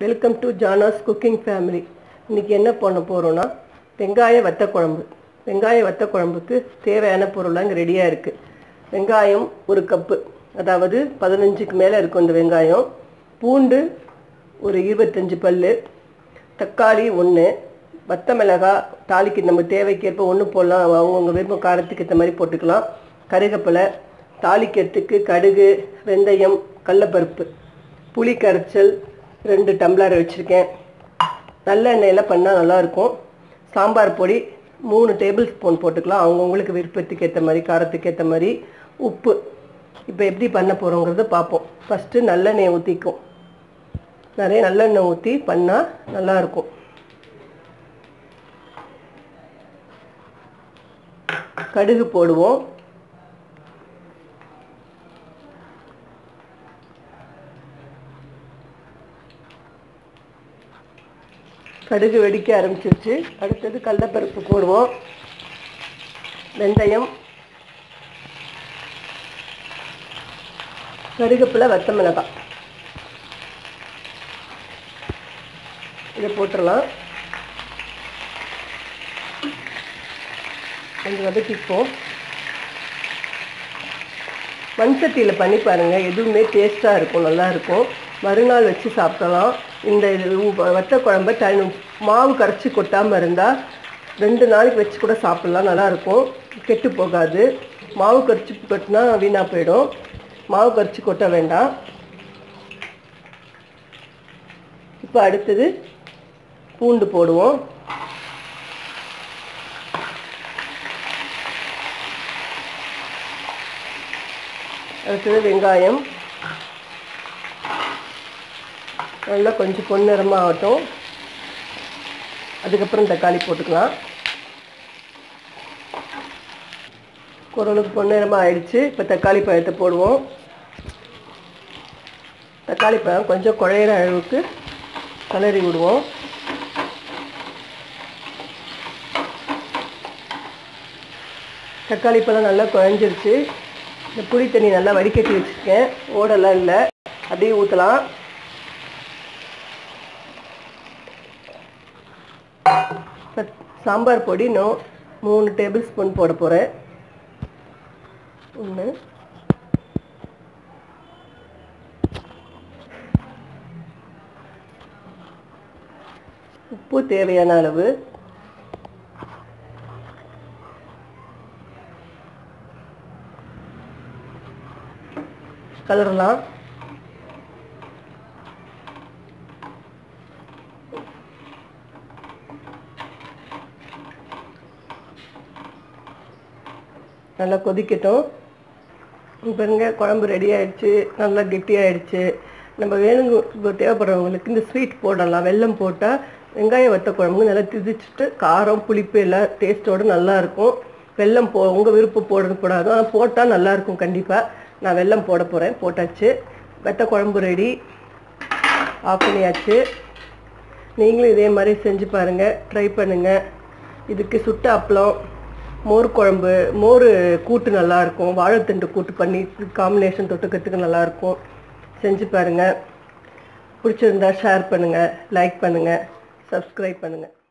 welcome to Jana's cooking family இன்னைக்கு என்ன பண்ண போகிறோன்னா வெங்காய வத்த குழம்பு வெங்காய வத்த குழம்புக்கு தேவையான பொருளாக இங்கே ரெடியாக இருக்குது வெங்காயம் ஒரு கப்பு அதாவது பதினஞ்சுக்கு மேலே இருக்கும் இந்த வெங்காயம் பூண்டு ஒரு இருபத்தஞ்சி பல் தக்காளி ஒன்று வத்த மிளகாய் தாளிக்கு நம்ம தேவைக்கேற்ப ஒன்று போடலாம் அவங்கவுங்க விருப்பம் காரத்துக்கு ஏற்ற மாதிரி போட்டுக்கலாம் கருகப்பிலை தாளிக்கிறதுக்கு கடுகு வெந்தயம் கடலப்பருப்பு புளி கரைச்சல் ரெண்டு டம்ளர் வச்சுருக்கேன் நல்லெண்ணெயில் பண்ணால் நல்லாயிருக்கும் சாம்பார் பொடி மூணு டேபிள் ஸ்பூன் போட்டுக்கலாம் அவங்கவுங்களுக்கு விருப்பத்துக்கு ஏற்ற மாதிரி காரத்துக்கு ஏற்ற மாதிரி உப்பு இப்போ எப்படி பண்ண போகிறோங்கிறத பார்ப்போம் ஃபஸ்ட்டு நல்லெண்ணெய் ஊற்றிக்கும் நிறைய நல்லெண்ணெய் ஊற்றி பண்ணால் நல்லாயிருக்கும் கடுகு போடுவோம் கடுகு வெடிக்க ஆரம்பிச்சிருச்சு அடுத்தது கடலப்பருப்பு போடுவோம் வெந்தயம் கருகப்பிலை வத்த மிளகாய் இதை போட்டுடலாம் கொஞ்சம் வதக்கிப்போம் மண் சட்டியில் பண்ணி பாருங்கள் எதுவுமே டேஸ்ட்டாக இருக்கும் நல்லா இருக்கும் மறுநாள் வச்சு சாப்பிடலாம் இந்த வத்த குழம்ப தனி மாவு கரைச்சி கொட்டாமல் இருந்தால் ரெண்டு நாளைக்கு வச்சு கூட சாப்பிட்லாம் நல்லாயிருக்கும் கெட்டு போகாது மாவு கரைச்சி கொட்டினா வீணாக போயிடும் மாவு கரைச்சி கொட்ட வேண்டாம் இப்போ அடுத்தது பூண்டு போடுவோம் அடுத்தது வெங்காயம் நல்லா கொஞ்சம் பொன்னிறமாக ஆகட்டும் அதுக்கப்புறம் தக்காளி போட்டுக்கலாம் குரலுக்கு பொன்னிறமாக ஆயிடுச்சு இப்போ தக்காளி பழத்தை போடுவோம் தக்காளி பழம் கொஞ்சம் குழையிற அளவுக்கு கலரி விடுவோம் தக்காளி பழம் நல்லா குழஞ்சிருச்சு இந்த புளி தண்ணி நல்லா வடிகட்டி வச்சுருக்கேன் ஓடெல்லாம் இல்லை அப்படியே ஊற்றலாம் சாம்பார் பொடி நோ மூணு டேபிள் ஸ்பூன் போட போகிறேன் ஒன்று உப்பு தேவையான அளவு கலரலாம் நல்லா கொதிக்கட்டும் பாருங்க குழம்பு ரெடி ஆயிடுச்சு நல்லா கெட்டியாயிடுச்சு நம்ம வேணுங்க இப்போ தேவைப்படுறவங்களுக்கு இந்த ஸ்வீட் போடலாம் வெல்லம் போட்டால் வெங்காயம் வத்த குழம்பு நல்லா திதிச்சுட்டு காரம் புளிப்பு எல்லாம் டேஸ்ட்டோடு நல்லாயிருக்கும் வெல்லம் போ உங்கள் விருப்பம் போடுறது போடாது ஆனால் போட்டால் நல்லாயிருக்கும் கண்டிப்பாக நான் வெல்லம் போட போகிறேன் போட்டாச்சு வெத்த குழம்பு ரெடி ஆஃப் பண்ணியாச்சு நீங்களும் இதே மாதிரி செஞ்சு பாருங்கள் ட்ரை பண்ணுங்கள் இதுக்கு சுட்ட அப்பளம் மோர் குழம்பு மோர் கூட்டு நல்லாயிருக்கும் வாழைத்தண்டு கூட்டு பண்ணி காம்பினேஷன் தொட்டுக்கிறதுக்கு நல்லாயிருக்கும் செஞ்சு பாருங்கள் பிடிச்சிருந்தா ஷேர் பண்ணுங்கள் லைக் பண்ணுங்கள் சப்ஸ்கிரைப் பண்ணுங்கள்